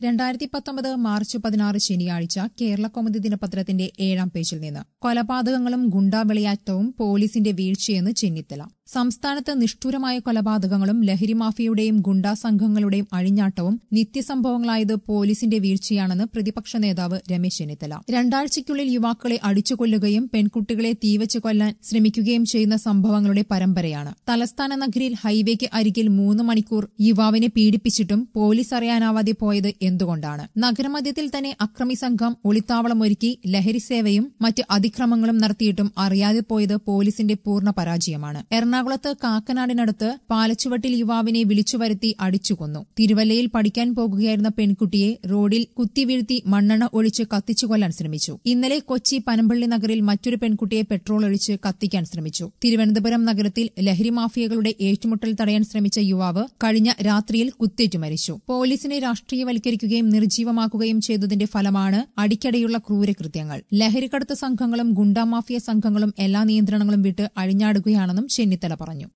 രണ്ടായിരത്തി പത്തൊമ്പത് മാർച്ച് പതിനാറ് ശനിയാഴ്ച കേരള കൗമുദി ദിനപത്രത്തിന്റെ ഏഴാം പേജിൽ നിന്ന് കൊലപാതകങ്ങളും ഗുണ്ടാവിളയാട്ടവും പോലീസിന്റെ വീഴ്ചയെന്ന് ചെന്നിത്തല സംസ്ഥാനത്ത് നിഷ്ഠുരമായ കൊലപാതകങ്ങളും ലഹരി മാഫിയയുടെയും ഗുണ്ടാ സംഘങ്ങളുടെയും അഴിഞ്ഞാട്ടവും നിത്യസംഭവങ്ങളായത് പോലീസിന്റെ വീഴ്ചയാണെന്ന് പ്രതിപക്ഷ നേതാവ് രമേശ് ചെന്നിത്തല രണ്ടാഴ്ചയ്ക്കുള്ളിൽ യുവാക്കളെ അടിച്ചുകൊല്ലുകയും പെൺകുട്ടികളെ തീവച്ച് കൊല്ലാൻ ശ്രമിക്കുകയും ചെയ്യുന്ന സംഭവങ്ങളുടെ പരമ്പരയാണ് തലസ്ഥാന നഗരിയിൽ ഹൈവേക്ക് അരികിൽ മൂന്ന് മണിക്കൂർ യുവാവിനെ പീഡിപ്പിച്ചിട്ടും പോലീസ് അറിയാനാവാതെ പോയത് എന്തുകൊണ്ടാണ് നഗരമധ്യത്തിൽ തന്നെ അക്രമി സംഘം ഒളിത്താവളമൊരുക്കി ലഹരി സേവയും മറ്റ് അതിക്രമങ്ങളും നടത്തിയിട്ടും അറിയാതെ പോയത് പോലീസിന്റെ പൂർണ്ണ പരാജയമാണ് എറണാകുളത്ത് കാക്കനാടിനടുത്ത് പാലച്ചുവട്ടിൽ യുവാവിനെ വിളിച്ചുവരുത്തി അടിച്ചുകൊന്നു തിരുവല്ലയിൽ പഠിക്കാൻ പോകുകയായിരുന്ന പെൺകുട്ടിയെ റോഡിൽ കുത്തിവീഴ്ത്തി മണ്ണെണ്ണ ഒഴിച്ച് കത്തിച്ചു കൊല്ലാൻ ശ്രമിച്ചു ഇന്നലെ കൊച്ചി പനമ്പള്ളി നഗറിൽ മറ്റൊരു പെൺകുട്ടിയെ പെട്രോൾ ഒഴിച്ച് കത്തിക്കാൻ ശ്രമിച്ചു തിരുവനന്തപുരം നഗരത്തിൽ ലഹരി മാഫിയകളുടെ ഏറ്റുമുട്ടൽ തടയാൻ ശ്രമിച്ച യുവാവ് കഴിഞ്ഞ രാത്രിയിൽ കുത്തേറ്റു മരിച്ചു പോലീസിനെ രാഷ്ട്രീയവൽക്കരിക്കുകയും നിർജ്ജീവമാക്കുകയും ചെയ്തതിന്റെ ഫലമാണ് അടിക്കടിയുള്ള ക്രൂരകൃത്യങ്ങൾ ലഹരിക്കടത്ത് സംഘങ്ങളും ഗുണ്ടാമാഫിയ സംഘങ്ങളും എല്ലാ നിയന്ത്രണങ്ങളും വിട്ട് അഴിഞ്ഞാടുകയാണെന്നും ചെന്നിത്തല പറഞ്ഞു